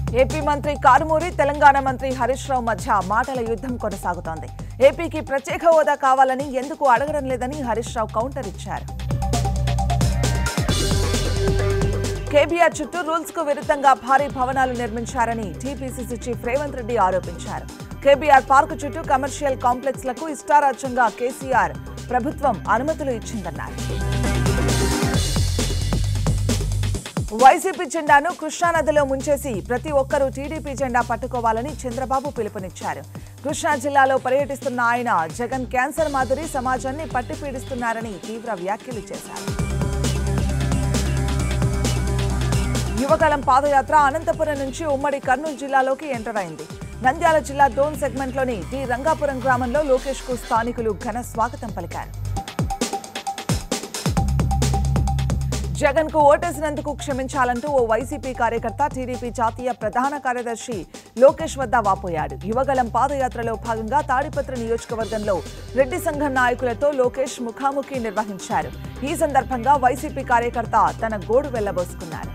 AP మంత్రి కారుమూరి తెలంగాణ మంత్రి హరీష్ రావు మధ్య మాటల యుద్ధం కొనసాగుతోంది ఏపీకి ప్రత్యేక హోదా కావాలని ఎందుకు అడగడం లేదని హరీష్ రావు కౌంటర్ ఇచ్చారు కేబీఆర్ చుట్టూ రూల్స్ కు విరుద్ధంగా భారీ భవనాలు నిర్మించారని టీపీసీసీ చీఫ్ రేవంత్ రెడ్డి ఆరోపించారు కేబీఆర్ పార్కు చుట్టూ కమర్షియల్ కాంప్లెక్స్ లకు ఇష్టారాజ్యంగా కేసీఆర్ ప్రభుత్వం అనుమతులు ఇచ్చిందన్నారు వైసీపీ జెండాను కృష్ణానదిలో ముంచేసి ప్రతి ఒక్కరూ టీడీపీ జెండా పట్టుకోవాలని చంద్రబాబు పిలుపునిచ్చారు కృష్ణా జిల్లాలో పర్యటిస్తున్న ఆయన జగన్ క్యాన్సర్ మాదిరి సమాజాన్ని పట్టిపీడిస్తున్నారని తీవ్ర వ్యాఖ్యలు చేశారు యువగలం పాదయాత్ర అనంతపురం నుంచి ఉమ్మడి కర్నూలు జిల్లాలోకి ఎంటర్ అయింది నంద్యాల జిల్లా డోన్ సెగ్మెంట్లోని టి రంగాపురం గ్రామంలో లోకేష్ కు స్థానికులు ఘన స్వాగతం పలికారు జగన్ కు ఓటేసినందుకు క్షమించాలంటూ ఓ వైసీపీ కార్యకర్త టీడీపీ జాతీయ ప్రధాన కార్యదర్శి లోకేష్ వద్ద వాపోయాడు యువగలం పాదయాత్రలో భాగంగా తాడిపత్రి నియోజకవర్గంలో రెడ్డి సంఘం నాయకులతో లోకేష్ ముఖాముఖి నిర్వహించారు ఈ సందర్భంగా వైసీపీ కార్యకర్త తన గోడు వెళ్లబోసుకున్నారు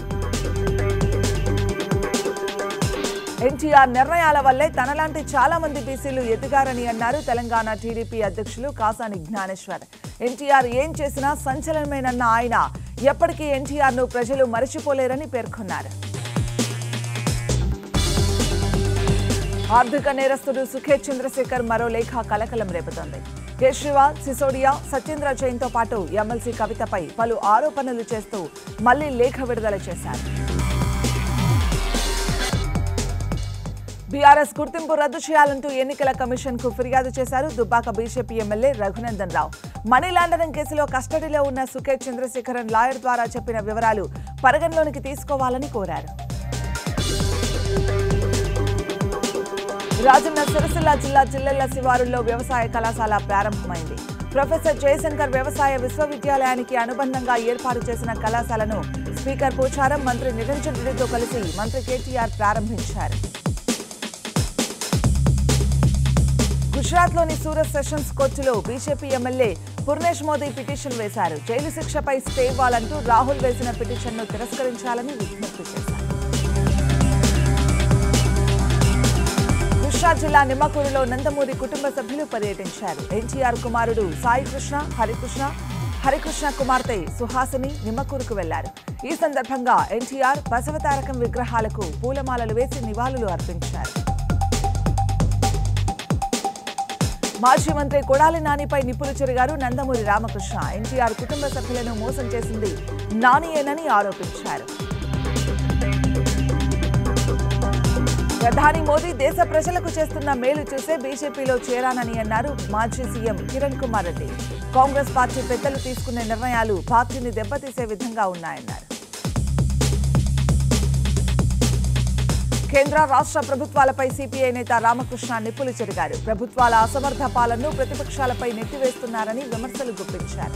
ఎన్టీఆర్ నిర్ణయాల వల్లే తనలాంటి చాలా మంది బీసీలు ఎదిగారని అన్నారు తెలంగాణ టీడీపీ అధ్యక్షులు కాసాని జ్ఞానేశ్వర్ ఎన్టీఆర్ ఏం చేసినా సంచలనమేనన్న ఆయన ఎప్పటికీ ఎన్టీఆర్ ను ప్రజలు మరచిపోలేరని పేర్కొన్నారు ఆర్థిక నేరస్తుడు సుఖేత్ చంద్రశేఖర్ మరో లేఖ కలకలం రేపుతోంది కేజ్రీవాల్ సిసోడియా సత్యేంద్ర జైన్తో పాటు ఎమ్మెల్సీ కవితపై పలు ఆరోపణలు చేస్తూ మళ్లీ లేఖ విడుదల చేశారు బీఆర్ఎస్ గుర్తింపు రద్దు చేయాలంటూ ఎన్నికల కమిషన్ కు ఫిర్యాదు చేశారు Dubbaka BJP MLA Raghunandan Rao money laundering కేసులో కస్టడీలో ఉన్న సుఖేత్ చంద్రశేఖరన్ లాయర్ ద్వారా చెప్పిన వివరాలు పరిగణలోనికి తీసుకోవాలని కోరారు రాజన్న సిరిసిల్ల జిల్లా జిల్లెళ్ల శివారుల్లో వ్యవసాయ కళాశాల ప్రారంభమైంది ప్రొఫెసర్ జయశంకర్ వ్యవసాయ విశ్వవిద్యాలయానికి అనుబంధంగా ఏర్పాటు చేసిన కళాశాలను స్పీకర్ పోచారం మంత్రి నిరంజన్ రెడ్డితో కలిసి మంత్రి కేటీఆర్ ప్రారంభించారు గుజరాత్లోని సూరత్ సెషన్స్ కోర్టులో BJP MLA Purnesh Modi petition వేశారు జైలు శిక్షపై స్టే ఇవ్వాలంటూ రాహుల్ వేసిన పిటిషన్ను తిరస్కరించాలని విజ్ఞప్తి చేశారు కృష్ణా జిల్లా నిమ్మకూరులో నందమూరి కుటుంబ సభ్యులు పర్యటించారు ఎన్టీఆర్ కుమారుడు సాయి కృష్ణ హరికృష్ణ హరికృష్ణ కుమార్తె సుహాసిని నిమ్మకూరుకు వెళ్లారు ఈ సందర్భంగా ఎన్టీఆర్ బసవతారకం విగ్రహాలకు పూలమాలలు వేసి నివాళులు అర్పించారు మాజీ మంత్రి కొడాలి నానిపై నిప్పులు చెరిగారు నందమూరి రామకృష్ణ ఎన్టీఆర్ కుటుంబ సభ్యులను మోసం చేసింది నానియేనని ఆరోపించారు ప్రధాని మోదీ దేశ ప్రజలకు చేస్తున్న మేలు చూసే బీజేపీలో చేరానని అన్నారు మాజీ సీఎం కిరణ్ కుమార్ రెడ్డి కాంగ్రెస్ పార్టీ పెద్దలు తీసుకునే నిర్ణయాలు పార్టీని దెబ్బతీసే విధంగా ఉన్నాయన్నారు కేంద్ర రాష్ట్ర ప్రభుత్వాలపై సిపిఐ నేత రామకృష్ణ నిప్పులు చెరిగారు ప్రభుత్వాల అసమర్థ పాలనను ప్రతిపక్షాలపై నెట్టివేస్తున్నారని విమర్శలు గుప్పించారు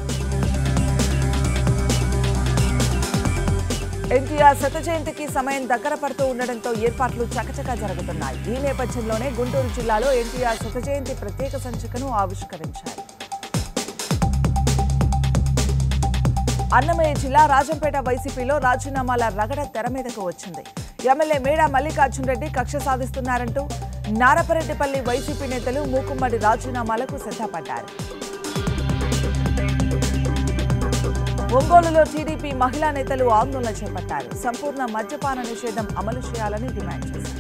ఎన్టీఆర్ శత జయంతికి సమయం దగ్గర పడుతూ ఉండడంతో ఏర్పాట్లు చకచకా జరుగుతున్నాయి ఈ నేపథ్యంలోనే గుంటూరు జిల్లాలో ఎన్టీఆర్ శత జయంతి ప్రత్యేక సంచికను ఆవిష్కరించారు అన్నమయ్య జిల్లా రాజంపేట వైసీపీలో రాజీనామాల రగడ తెర మీదకు వచ్చింది ఎమ్మెల్యే మేడా మల్లికార్జున్ రెడ్డి కక్ష సాధిస్తున్నారంటూ నారపరెడ్డిపల్లి వైసీపీ నేతలు మూకుమ్మడి రాజీనామాలకు సిద్ధపడ్డారు ఒంగోలులో టీడీపీ మహిళా నేతలు ఆందోళన చేపట్టారు సంపూర్ణ మద్యపాన నిషేధం అమలు చేయాలని డిమాండ్ చేశారు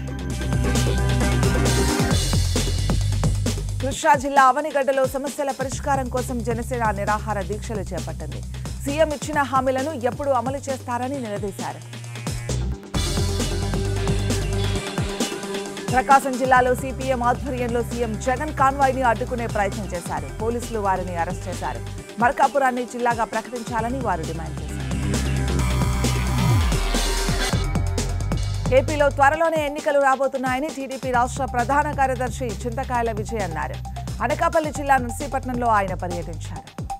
కృష్ణా జిల్లా అవనిగడ్డలో సమస్యల పరిష్కారం కోసం జనసేన నిరాహార దీక్షలు చేపట్టింది సీఎం ఇచ్చిన హామీలను ఎప్పుడు అమలు చేస్తారని నిలదీశారు ప్రకాశం జిల్లాలో సిపిఎం ఆధ్వర్యంలో సీఎం జగన్ కాన్వాయ్ ని అడ్డుకునే ప్రయత్నం చేశారు పోలీసులు వారిని అరెస్ట్ చేశారు మర్కాపురాన్ని జిల్లాగా ప్రకటించాలని వారు డిమాండ్ చేశారు ఏపీలో త్వరలోనే ఎన్నికలు రాబోతున్నాయని టీడీపీ రాష్ట్ర ప్రధాన కార్యదర్శి చింతకాయల విజయ్ అన్నారు అనకాపల్లి జిల్లా నర్సీపట్నంలో ఆయన పర్యటించారు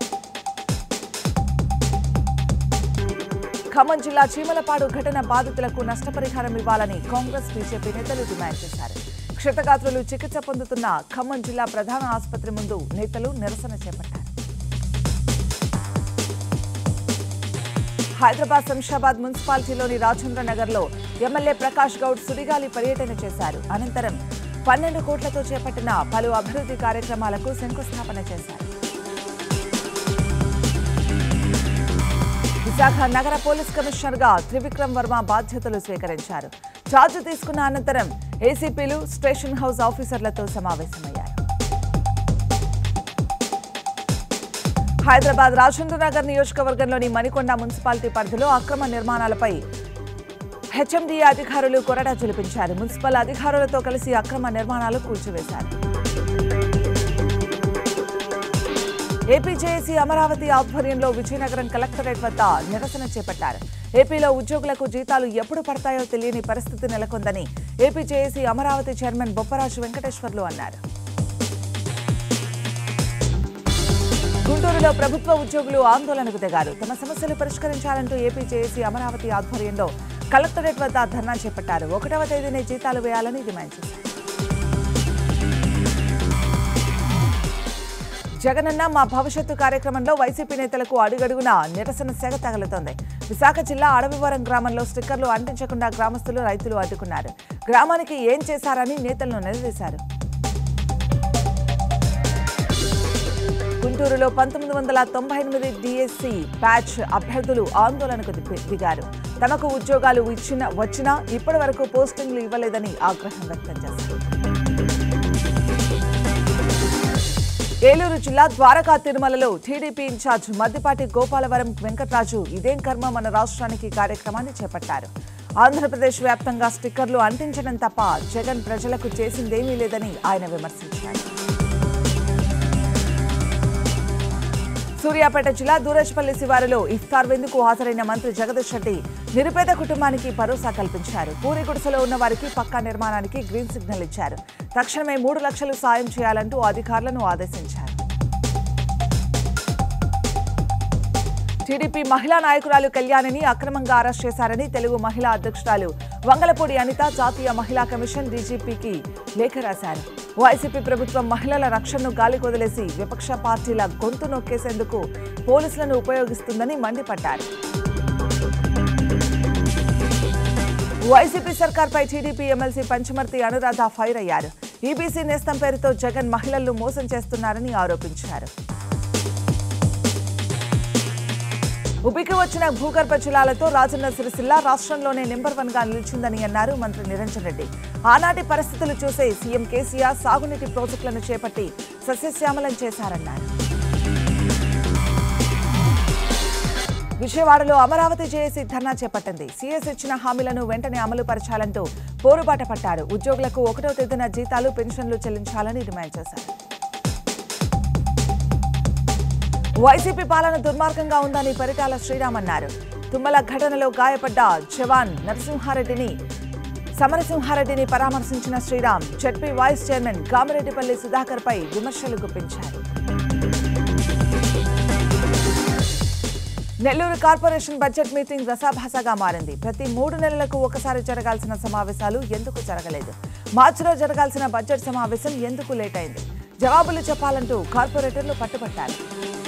ఖమ్మం జిల్లా చీమలపాడు ఘటన బాధితులకు నష్టపరిహారం ఇవ్వాలని కాంగ్రెస్ బీజేపీ నేతలు డిమాండ్ చేశారు క్షతగాత్రులు చికిత్స పొందుతున్న ఖమ్మం జిల్లా ప్రధాన ఆసుపత్రి ముందు నేతలు నిరసన చేపట్టారు హైదరాబాద్ శంషాబాద్ మున్సిపాలిటీలోని రాజేంద్ర నగర్లో ఎమ్మెల్యే ప్రకాష్ గౌడ్ సుడిగాలి పర్యటన చేశారు అనంతరం పన్నెండు కోట్లతో చేపట్టిన పలు అభివృద్ధి కార్యక్రమాలకు శంకుస్థాపన చేశారు విశాఖ నగర పోలీస్ కమిషనర్ గా త్రివిక్రమ్ వర్మ బాధ్యతలు స్వీకరించారు ఛార్జ్ తీసుకున్న అనంతరం ఏసీపీలు స్టేషన్ హౌస్ ఆఫీసర్లతో సమావేశమయ్యారు హైదరాబాద్ రాజేంద్ర నగర్ నియోజకవర్గంలోని మణికొండ మున్సిపాలిటీ పరిధిలో అక్రమ నిర్మాణాలపై హెచ్ఎండిఏ అధికారులు కొరడా జలిపించారు మున్సిపల్ అధికారులతో కలిసి అక్రమ నిర్మాణాలు కూల్చివేశారు ఏపీజేఏసీ అమరావతి ఆధ్వర్యంలో విజయనగరం కలెక్టరేట్ వద్ద నిరసన చేపట్టారు ఏపీలో ఉద్యోగులకు జీతాలు ఎప్పుడు పడతాయో తెలియని పరిస్థితి నెలకొందని ఏపీజేఏసీ అమరావతి చైర్మన్ బొప్పరాజు వెంకటేశ్వర్లు అన్నారు గుంటూరులో ప్రభుత్వ ఉద్యోగులు ఆందోళనకు దిగారు తమ సమస్యలు పరిష్కరించాలంటూ ఏపీ జేఏసీ అమరావతి ఆధ్వర్యంలో కలెక్టరేట్ వద్ద ధర్నా చేపట్టారు ఒకటవ తేదీనే జీతాలు వేయాలని డిమాండ్ చేశారు జగనన్న మా భవిష్యత్తు కార్యక్రమంలో వైసీపీ నేతలకు అడుగడుగునా నిరసన సెగ తగులుతోంది విశాఖ జిల్లా అడవివరం గ్రామంలో స్టిక్కర్లు అంటించకుండా గ్రామస్తులు రైతులు అడ్డుకున్నారు గ్రామానికి ఏం చేశారని నేతలను నిలదీశారు గుంటూరులో పంతొమ్మిది వందల తొంభై ఎనిమిది డిఎస్సి బ్యాచ్ అభ్యర్థులు ఆందోళనకు దిగి- దిగారు తమకు ఉద్యోగాలు ఇచ్చిన వచ్చినా ఇప్పటి వరకు పోస్టింగ్లు ఇవ్వలేదని ఆగ్రహం వ్యక్తం చేశారు ఏలూరు జిల్లా ద్వారకా తిరుమలలో టీడీపీ ఇన్ఛార్జ్ మద్దిపాటి గోపాలవరం వెంకట్రాజు ఇదేం కర్మ మన రాష్ట్రానికి కార్యక్రమాన్ని చేపట్టారు ఆంధ్రప్రదేశ్ వ్యాప్తంగా స్టిక్కర్లు అంటించడం తప్ప జగన్ ప్రజలకు చేసిందేమీ లేదని ఆయన విమర్శించారు సూర్యాపేట జిల్లా దూరజ్పల్లి శివారులో ఇఫ్తార్ విందుకు హాజరైన మంత్రి జగదీష్ రెడ్డి నిరుపేద కుటుంబానికి భరోసా కల్పించారు పూరి గుడిసెలో ఉన్న వారికి పక్కా నిర్మాణానికి గ్రీన్ సిగ్నల్ ఇచ్చారు తక్షణమే మూడు లక్షలు సాయం చేయాలంటూ అధికారులను ఆదేశించారు టీడీపీ మహిళా నాయకురాలు కళ్యాణిని అక్రమంగా అరెస్ట్ చేశారని తెలుగు మహిళా అధ్యక్షురాలు వంగలపూడి అనిత జాతీయ మహిళా కమిషన్ డీజీపీకి లేఖ రాశారు వైసీపీ ప్రభుత్వం మహిళల రక్షణను గాలికొదిలేసి విపక్ష పార్టీల గొంతు నొక్కేసేందుకు పోలీసులను ఉపయోగిస్తుందని మండిపడ్డారు వైసీపీ సర్కార్పై TDP MLC Panchumarthi Anuradha fire అయ్యారు ఈబీసీ నేస్తం పేరుతో జగన్ మహిళలను మోసం చేస్తున్నారని ఆరోపించారు ఉబికి వచ్చిన భూగర్భ జలాలతో రాజన్న సిరిసిల్ల రాష్ట్రంలోనే నెంబర్ వన్ గా నిలిచిందని అన్నారు మంత్రి నిరంజన్ రెడ్డి ఆనాటి పరిస్థితులు చూసే సీఎం కేసీఆర్ సాగునీటి ప్రాజెక్టులను చేపట్టి సస్యశ్యామలం చేశారన్నారు విజయవాడలో అమరావతి జేఏసీ ధర్నా చేపట్టింది సీఎస్ ఇచ్చిన హామీలను వెంటనే అమలు పరచాలంటూ పోరుబాట పట్టారు ఉద్యోగులకు ఒకటో తేదీన జీతాలు పెన్షన్లు చెల్లించాలని డిమాండ్ చేశారు వైసీపీ పాలన దుర్మార్గంగా ఉందని పరిటాల శ్రీరామ్ అన్నారు తుమ్మల ఘటనలో గాయపడ్డ జవాన్ నరసింహారెడ్డిని సమరసింహారెడ్డిని పరామర్శించిన Sriram ZP vice chairman Gamireddipalli Sudhakar పై విమర్శలు గుప్పించారు నెల్లూరు కార్పొరేషన్ బడ్జెట్ మీటింగ్ రసాభాసగా మారింది ప్రతి మూడు నెలలకు ఒకసారి జరగాల్సిన సమావేశాలు ఎందుకు జరగలేదు మార్చిలో జరగాల్సిన బడ్జెట్ సమావేశం ఎందుకు లేట్ అయింది జవాబులు చెప్పాలంటూ కార్పొరేటర్లు పట్టుబట్టారు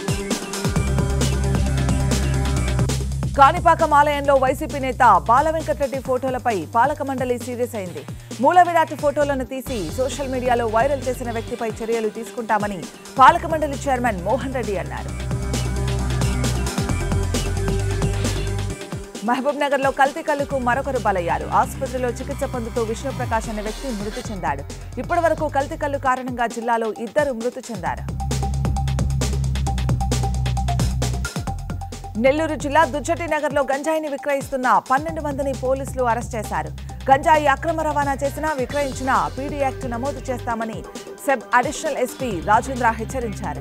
కాణిపాకం ఆలయంలో వైసీపీ నేత బాల వెంకటరెడ్డి ఫోటోలపై పాలక మండలి సీరియస్ అయింది మూల విరాట్ ఫోటోలను తీసి సోషల్ మీడియాలో వైరల్ చేసిన వ్యక్తిపై చర్యలు తీసుకుంటామని పాలక మండలి చైర్మన్ మోహన్ రెడ్డి అన్నారు మహబూబ్ నగర్ లో కల్తీ కళ్ళకు మరొకరు బలయ్యారు ఆసుపత్రిలో చికిత్స పొందుతూ విష్ణుప్రకాష్ అనే వ్యక్తి మృతి చెందాడు ఇప్పటి వరకు కల్తీ కళ్ళు కారణంగా జిల్లాలో ఇద్దరు మృతి చెందారు నెల్లూరు జిల్లా దుచ్చటి నగర్లో గంజాయిని విక్రయిస్తున్న పన్నెండు మందిని పోలీసులు అరెస్ట్ చేశారు గంజాయి అక్రమ రవాణా చేసినా విక్రయించినా పీడీ యాక్ట్ నమోదు చేస్తామని సెబ్ అడిషనల్ ఎస్పీ రాజేంద్ర హెచ్చరించారు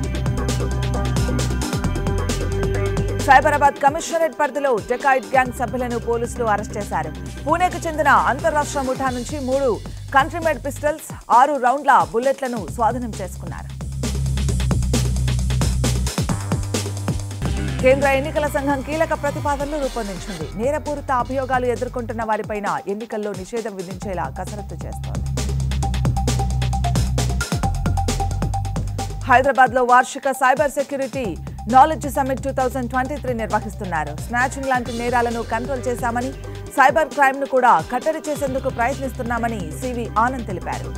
సైబరాబాద్ కమిషనరేట్ పరిధిలో డెకాయిట్ గ్యాంగ్ సభ్యులను పోలీసులు అరెస్ట్ చేశారు పూణేకు చెందిన అంతర్రాష్ట్ర ముఠా నుంచి మూడు కంట్రీమేడ్ పిస్టల్స్ ఆరు రౌండ్ల బుల్లెట్లను స్వాధీనం చేసుకున్నారు కేంద్ర ఎన్నికల సంఘం కీలక ప్రతిపాదనలు రూపొందించింది నేరపూరిత అభియోగాలు ఎదుర్కొంటున్న వారిపైన ఎన్నికల్లో నిషేధం విధించేలా కసరత్తు చేస్తోంది హైదరాబాద్ లో వార్షిక cyber security knowledge summit two thousand twenty three నిర్వహిస్తున్నారు స్నాచింగ్ లాంటి నేరాలను కంట్రోల్ చేశామని సైబర్ క్రైమ్ ను కూడా కట్టడి చేసేందుకు ప్రయత్నిస్తున్నామని సివి ఆనంద్ తెలిపారు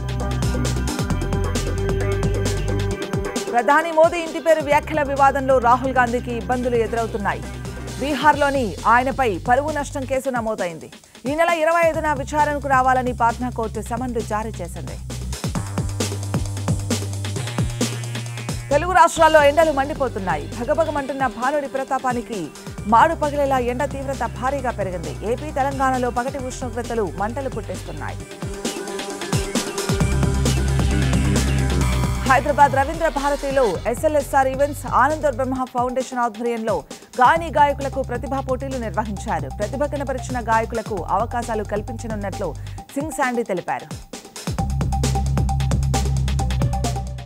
ప్రధాని మోదీ ఇంటి పేరు వ్యాఖ్యల వివాదంలో రాహుల్ గాంధీకి ఇబ్బందులు ఎదురవుతున్నాయి బీహార్లోని ఆయనపై పరువు నష్టం కేసు నమోదైంది ఈ నెల ఇరవై ఐదున విచారణకు రావాలని పాట్నా కోర్టు సమన్లు జారీ చేసింది తెలుగు రాష్ట్రాల్లో ఎండలు మండిపోతున్నాయి భగభగమంటున్న భానుడి ప్రతాపానికి మాడు పగిలేలా ఎండ తీవ్రత భారీగా పెరిగింది ఏపీ తెలంగాణలో పగటి ఉష్ణోగ్రతలు మంటలు పుట్టిస్తున్నాయి హైదరాబాద్ రవీంద్ర భారతిలో ఎస్ఎల్ఎస్ఆర్ ఈవెంట్స్ ఆనందర్ బ్రహ్మ ఫౌండేషన్ ఆధ్వర్యంలో గాయని గాయకులకు ప్రతిభా పోటీలు నిర్వహించారు ప్రతిభ కనపరిచిన గాయకులకు అవకాశాలు కల్పించనున్నట్లు సింగ్ శాండీ తెలిపారు